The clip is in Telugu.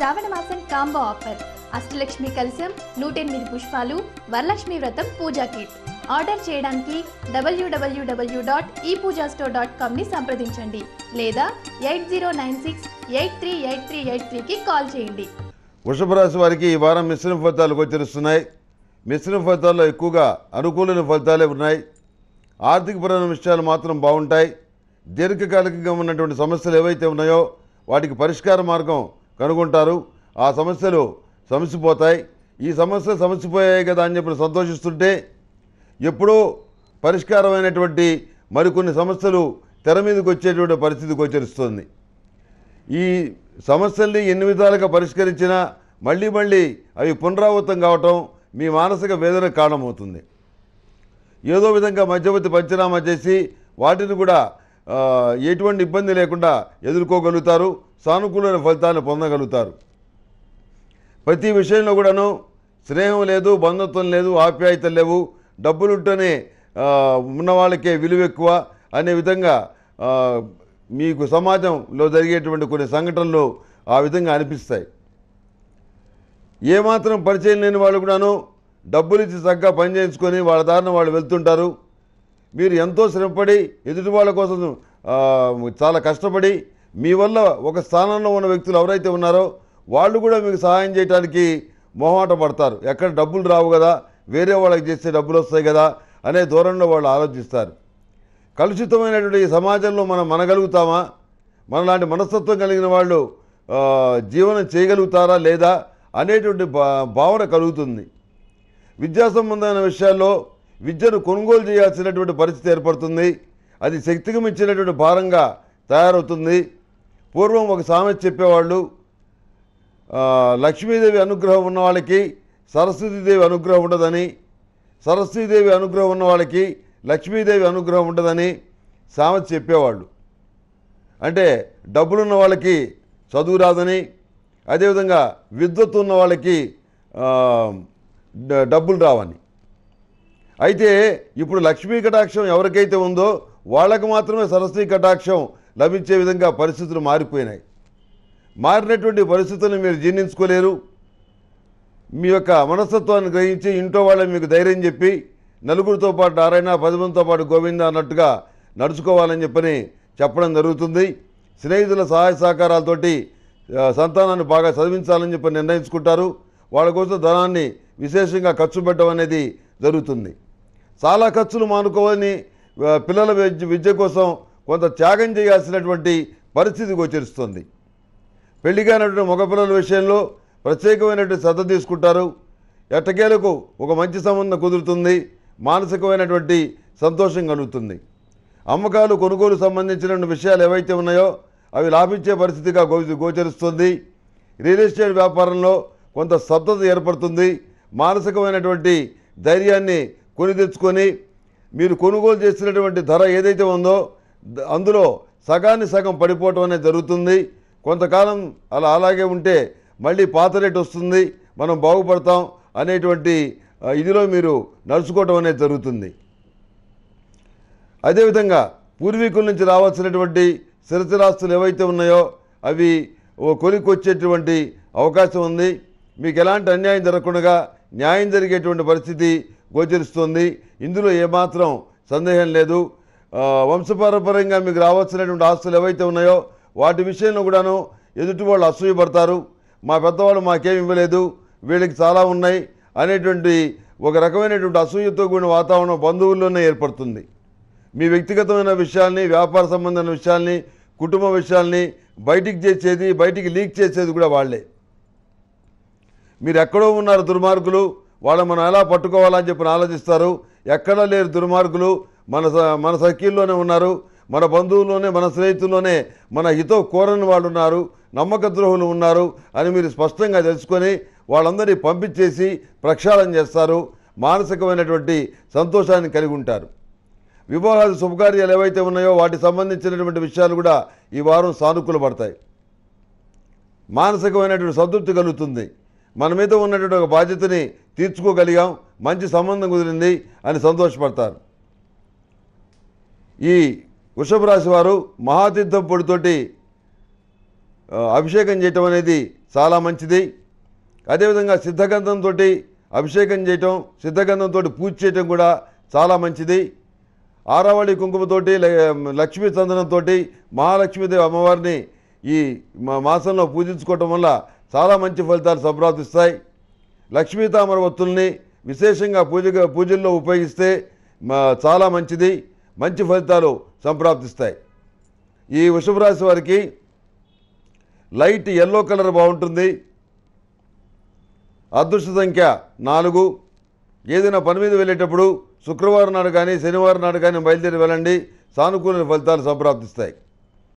శ్రావణ మాసం కాంబో ఆఫర్ అష్టలక్ష్మి కలశం నూట ఎనిమిది పుష్పాలు వరలక్ష్మి వ్రతం పూజా కిట్ ఆర్డర్ చేయడానికి డబ్ల్యూడబ్ల్యూడబ్ల్యూ డాట్ ఈ పూజా స్టోర్ డాట్ కామ్ని సంప్రదించండి లేదా eight zero nine six eight three eight three eight త్రీకి కాల్ చేయండి వృషభ రాశి వారికి ఈ వారం మిశ్రమ ఫలితాలు గోచరిస్తున్నాయి మిశ్రమ ఫలితాల్లో ఎక్కువగా అనుకూలమైన ఫలితాలే ఉన్నాయి ఆర్థికపరమైన విషయాలు మాత్రం బాగుంటాయి దీర్ఘకాలికంగా ఉన్నటువంటి సమస్యలు ఏవైతే ఉన్నాయో వాటికి పరిష్కార మార్గం కనుగొంటారు ఆ సమస్యలు సమసిపోతాయి ఈ సమస్యలు సమసిపోయాయి కదా అని చెప్పి సంతోషిస్తుంటే ఎప్పుడో పరిష్కారమైనటువంటి మరికొన్ని సమస్యలు తెర మీదకి వచ్చేటువంటి పరిస్థితి గోచరిస్తుంది ఈ సమస్యల్ని ఎన్ని విధాలుగా పరిష్కరించినా మళ్ళీ మళ్ళీ అవి పునరావృతం కావటం మీ మానసిక వేదన కారణమవుతుంది ఏదో విధంగా మధ్యవర్తి పంచనామా చేసి వాటిని కూడా ఆ, ఎటువంటి ఇబ్బంది లేకుండా ఎదుర్కోగలుగుతారు సానుకూలమైన ఫలితాలను పొందగలుగుతారు ప్రతి విషయంలో కూడాను స్నేహం లేదు బంధుత్వం లేదు ఆప్యాయతలు లేవు డబ్బులుంటేనే ఆ, ఉన్న వాళ్ళకే విలువ ఎక్కువ అనే విధంగా ఆ, మీకు సమాజంలో జరిగేటువంటి కొన్ని సంఘటనలు ఆ విధంగా అనిపిస్తాయి ఏమాత్రం పరిచయం లేని వాళ్ళు కూడాను డబ్బులు ఇచ్చి చక్కగా పని చేయించుకొని వాళ్ళ దారిన వాళ్ళు వెళ్తుంటారు మీరు ఎంతో శ్రమపడి ఎదుటి వాళ్ళ కోసం ఆ, చాలా కష్టపడి మీ వల్ల ఒక స్థానంలో ఉన్న వ్యక్తులు ఎవరైతే ఉన్నారో వాళ్ళు కూడా మీకు సహాయం చేయడానికి మొహమాట పడతారు ఎక్కడ డబ్బులు రావు కదా వేరే వాళ్ళకి చేస్తే డబ్బులు వస్తాయి కదా అనే ధోరణిలో వాళ్ళు ఆలోచిస్తారు కలుషితమైనటువంటి ఈ సమాజంలో మనం మనగలుగుతామా మనలాంటి మనస్తత్వం కలిగిన వాళ్ళు ఆ, జీవనం చేయగలుగుతారా లేదా అనేటువంటి భా భావన కలుగుతుంది విద్యా సంబంధమైన విషయాల్లో విద్యను కొనుగోలు చేయాల్సినటువంటి పరిస్థితి ఏర్పడుతుంది అది శక్తికి మించినటువంటి భారంగా తయారవుతుంది పూర్వం ఒక సామెత చెప్పేవాళ్ళు ఆ, లక్ష్మీదేవి అనుగ్రహం ఉన్న వాళ్ళకి సరస్వతీదేవి అనుగ్రహం ఉండదని సరస్వతీదేవి అనుగ్రహం ఉన్న వాళ్ళకి లక్ష్మీదేవి అనుగ్రహం ఉండదని సామెత చెప్పేవాళ్ళు అంటే డబ్బులున్న వాళ్ళకి చదువు రాదని అదేవిధంగా విద్వత్తు ఉన్న వాళ్ళకి ఆ, డ- డబ్బులు రావని అయితే ఇప్పుడు లక్ష్మీ కటాక్షం ఎవరికైతే ఉందో వాళ్ళకు మాత్రమే సరస్వతి కటాక్షం లభించే విధంగా పరిస్థితులు మారిపోయినాయి మారినటువంటి పరిస్థితులను మీరు జీర్ణించుకోలేరు మీ యొక్క మనస్తత్వాన్ని గ్రహించి ఇంట్లో వాళ్ళని మీకు ధైర్యం చెప్పి నలుగురితో పాటు నారాయణ పది మందితో పాటు గోవింద అన్నట్టుగా నడుచుకోవాలని చెప్పని చెప్పడం జరుగుతుంది స్నేహితుల సహాయ సహకారాలతోటి ఆ, సంతానాన్ని బాగా చదివించాలని చెప్పి నిర్ణయించుకుంటారు వాళ్ళ కోసం ధనాన్ని విశేషంగా ఖర్చు పెట్టడం అనేది జరుగుతుంది చాలా ఖర్చులు మానుకోవాలని ఆ, పిల్లల విద్య విద్య కోసం కొంత త్యాగం చేయాల్సినటువంటి పరిస్థితి గోచరిస్తుంది పెళ్లిగానటువంటి మగపిల్లల విషయంలో ప్రత్యేకమైనటువంటి శ్రద్ధ తీసుకుంటారు ఎట్టకేలకు ఒక మంచి సంబంధం కుదురుతుంది మానసికమైనటువంటి సంతోషం కలుగుతుంది అమ్మకాలు కొనుగోలు సంబంధించిన విషయాలు ఏవైతే ఉన్నాయో అవి లాభించే పరిస్థితిగా గో గోచరిస్తుంది రియల్ ఎస్టేట్ వ్యాపారంలో కొంత స్తబ్దత ఏర్పడుతుంది మానసికమైనటువంటి ధైర్యాన్ని కొని తెచ్చుకొని మీరు కొనుగోలు చేసినటువంటి ధర ఏదైతే ఉందో ద- అందులో సగాన్ని సగం పడిపోవటం అనేది జరుగుతుంది కొంతకాలం అలా అలాగే ఉంటే మళ్ళీ పాత రేట్ వస్తుంది మనం బాగుపడతాం అనేటువంటి ఆ, ఇదిలో మీరు నడుచుకోవటం అనేది జరుగుతుంది అదేవిధంగా పూర్వీకుల నుంచి రావాల్సినటువంటి స్థిరచరాస్తులు ఏవైతే ఉన్నాయో అవి ఓ కొలికి వచ్చేటువంటి అవకాశం ఉంది మీకు ఎలాంటి అన్యాయం జరగకుండా న్యాయం జరిగేటువంటి పరిస్థితి గోచరిస్తుంది ఇందులో ఏమాత్రం సందేహం లేదు ఆ, వంశపారపర్యంగా మీకు రావాల్సినటువంటి ఆస్తులు ఏవైతే ఉన్నాయో వాటి విషయంలో కూడాను ఎదుటి వాళ్ళు అసూయపడతారు మా పెద్దవాళ్ళు మాకేం ఇవ్వలేదు వీళ్ళకి చాలా ఉన్నాయి అనేటువంటి ఒక రకమైనటువంటి అసూయతో కూడిన వాతావరణం బంధువుల్లోనే ఏర్పడుతుంది మీ వ్యక్తిగతమైన విషయాల్ని వ్యాపార సంబంధమైన విషయాల్ని కుటుంబ విషయాల్ని బయటికి చేసేది బయటికి లీక్ చేసేది కూడా వాళ్ళే మీరు ఎక్కడో ఉన్నారు దుర్మార్గులు వాళ్ళని మనం ఎలా పట్టుకోవాలని చెప్పి ఆలోచిస్తారు ఎక్కడా లేరు దుర్మార్గులు మన స- మన సఖీల్లోనే ఉన్నారు మన బంధువుల్లోనే మన స్నేహితుల్లోనే మన హితో కోరని వాళ్ళు ఉన్నారు నమ్మక ద్రోహులు ఉన్నారు అని మీరు స్పష్టంగా తెలుసుకొని వాళ్ళందరినీ పంపించేసి ప్రక్షాళన చేస్తారు మానసికమైనటువంటి సంతోషాన్ని కలిగి ఉంటారు వివాహాలు శుభకార్యాలు ఏవైతే ఉన్నాయో వాటికి సంబంధించినటువంటి విషయాలు కూడా ఈ వారం సానుకూల పడతాయి మానసికమైనటువంటి సంతృప్తి కలుగుతుంది మన మీద ఉన్నటువంటి ఒక బాధ్యతని తీర్చుకోగలిగాం మంచి సంబంధం కుదిరింది అని సంతోషపడతారు ఈ వృషభ రాశి వారు మహాతీర్థం పొడితోటి ఆ, అభిషేకం చేయటం అనేది చాలా మంచిది అదేవిధంగా సిద్ధగంధంతో అభిషేకం చేయటం సిద్ధగంధంతో పూజ చేయటం కూడా చాలా మంచిది ఆరావళి కుంకుమతోటి ల- లక్ష్మీ చందనంతో మహాలక్ష్మీదేవి అమ్మవారిని ఈ మా మాసంలో పూజించుకోవటం వల్ల చాలా మంచి ఫలితాలు సంప్రాప్తిస్తాయి లక్ష్మీ తామర ఒత్తుల్ని విశేషంగా పూజ పూజల్లో ఉపయోగిస్తే మా- చాలా మంచిది మంచి ఫలితాలు సంప్రాప్తిస్తాయి ఈ వృషభ రాశి వారికి లైట్ ఎల్లో కలర్ బాగుంటుంది అదృష్ట సంఖ్య నాలుగు ఏదైనా పని మీద వెళ్ళేటప్పుడు శుక్రవారం నాడు కానీ శనివారం నాడు కానీ బయలుదేరి వెళ్ళండి సానుకూల ఫలితాలు సంప్రాప్తిస్తాయి